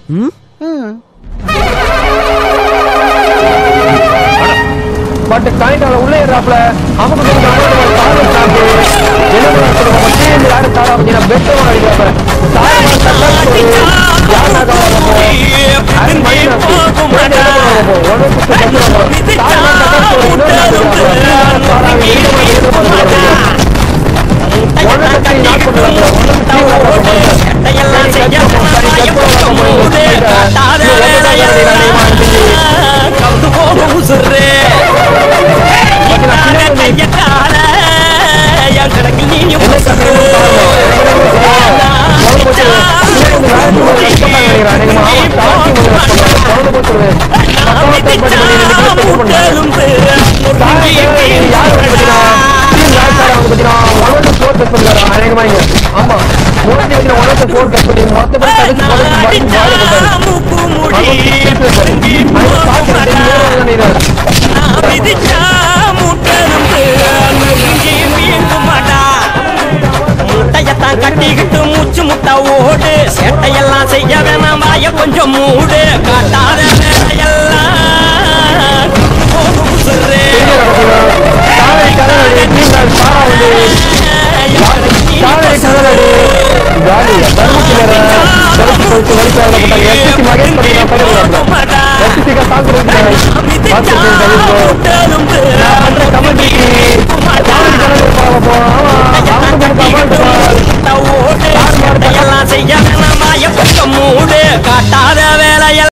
but சாயங்காலம் உள்ளே ஏறாப்ல அவங்க கொஞ்சம் காரணம் சாப்பிட்டு என்ன சொல்லுவாங்க மத்தியில் யாரு சாரா அப்படின்னா பெட்டவன் அடிக்கிறாப்ப சாரமான தக்காளி யார் நாக்கா அது மணி ஆமா மோஸ்ட்லி வந்து ஒன் ஃபோர் கட் பண்ணி மொத்தமா தடுத்து